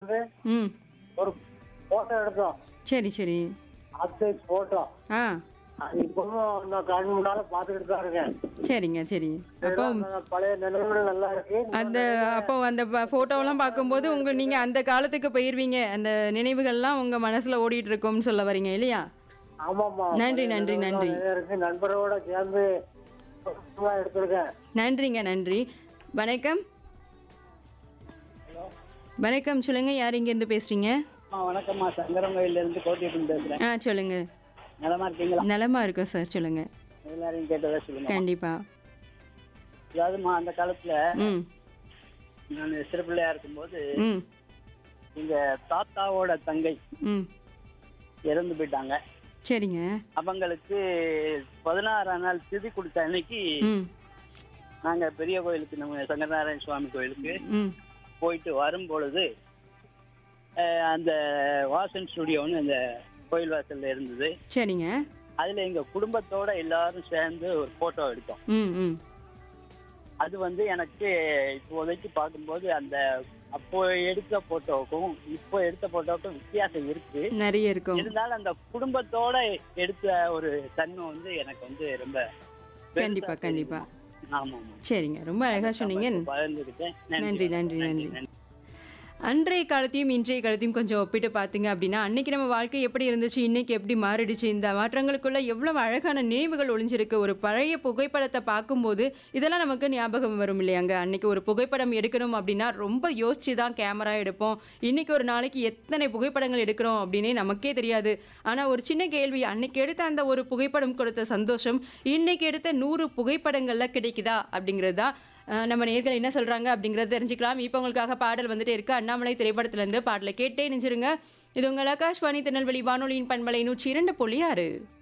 வந்து ம் ஒரு போட்டோ எடுத்தோம் சரி சரி அப்சைஸ் போட்டோ ஆ அது இப்பவும் நான் கண் முன்னால பாத்துக்கிட்டு தான் இருக்கேன் சரிங்க சரி அப்போ அந்த பழைய நினைவுகள் நல்லா இருக்கு அந்த அப்போ அந்த ஃபோட்டோவெல்லாம் பார்க்கும்போது உங்க நீங்க அந்த காலத்துக்கு போயிருவீங்க அந்த நினைவுகள்லாம் உங்க மனசுல ஓடிட்டு இருக்கும்னு சொல்ல வரீங்க இல்லையா ஆமாமா நன்றி, பழைய நன்றி, நினைவுகள் நன்றி. நிறைய இருக்கு நண்பரோட சேர்ந்து சும்மா எடுத்திருக்கேன் நன்றிங்க நன்றி வணக்கம் வணக்கம் சொல்லுங்க யார் இங்கேருந்து பேசுறீங்க வணக்கம்மா சங்கரங்கோயில இருந்து கோட்டிட்டு பேசுறேன் ஆ சொல்லுங்க நலமா இருக்கீங்களா நலமா இருக்கோம் சார் சொல்லுங்க எல்லாரையும் கேட்டதா சொல்லுங்க கண்டிப்பா அதாவதுமா அந்த காலத்துல ம் நான் சிறு பிள்ளையா இருக்கும்போது ம் எங்க தாத்தாவோட தங்கை ம் இறந்து போயிட்டாங்க சரிங்க அவங்களுக்கு பதினாறாம் நாள் திதி கொடுத்த அன்னைக்கு ம் நாங்க பெரிய கோயிலுக்கு நம்ம சங்கரநாராயண சுவாமி கோயிலுக்கு ம் போயிட்டு வரும் பொழுது அஹ், அந்த வாசன் ஸ்டுடியோன்னு அந்த கோயில் வாசல்ல இருந்தது சரிங்க அதுல எங்க குடும்பத்தோட எல்லாரும் சேர்ந்து ஒரு போட்டோ எடுத்தோம் ம் ம் அது வந்து எனக்கு இப்போதைக்கு பார்க்கும்போது அந்த அப்போ எடுத்த போட்டோவுக்கும் இப்போ எடுத்த போட்டோவுக்கும் வித்தியாசம் இருக்கு நிறைய இருக்கும் இருந்தாலும் அந்த குடும்பத்தோட எடுத்த ஒரு தன்மை வந்து எனக்கு வந்து ரொம்ப கண்டிப்பா கண்டிப்பா ஆமா ஆமா சரிங்க ரொம்ப அழகா சொன்னீங்க பகிர்ந்துக்கிட்டேன் நன்றி, நன்றி, நன்றி. அன்றைய காலத்தையும் இன்றைய காலத்தையும் கொஞ்சம் ஒப்பிட்டு பார்த்தீங்க அப்படின்னா அன்னைக்கு நம்ம வாழ்க்கை எப்படி இருந்துச்சு இன்னைக்கு எப்படி மாறிடுச்சு இந்த மாற்றங்களுக்குள்ள எவ்வளவு அழகான நினைவுகள் ஒளிஞ்சிருக்கு ஒரு பழைய புகைப்படத்தை பார்க்கும்போது இதெல்லாம் நமக்கு ஞாபகம் வரும் இல்லையாங்க அன்னைக்கு ஒரு புகைப்படம் எடுக்கணும் அப்படின்னா ரொம்ப யோசிச்சு தான் கேமரா எடுப்போம் இன்னைக்கு ஒரு நாளைக்கு எத்தனை புகைப்படங்கள் எடுக்கிறோம் அப்படின்னே நமக்கே தெரியாது ஆனால் ஒரு சின்ன கேள்வி அன்னைக்கு எடுத்த அந்த ஒரு புகைப்படம் கொடுத்த சந்தோஷம் இன்னைக்கு எடுத்த நூறு புகைப்படங்கள்ல கிடைக்குதா அப்படிங்கிறது தான் அஹ் நம்ம நேர்கள் என்ன சொல்றாங்க அப்படிங்கறத தெரிஞ்சுக்கலாம் இப்போ உங்களுக்காக பாடல் வந்துட்டே இருக்கு அண்ணாமலை திரைப்படத்துல இருந்து பாடலை கேட்டே நெஞ்சிருங்க இது உங்கள் ஆகாஷ்வாணி திருநெல்வேலி வானொலியின் பண்பலை நூற்றி இரண்டு புள்ளி ஆறு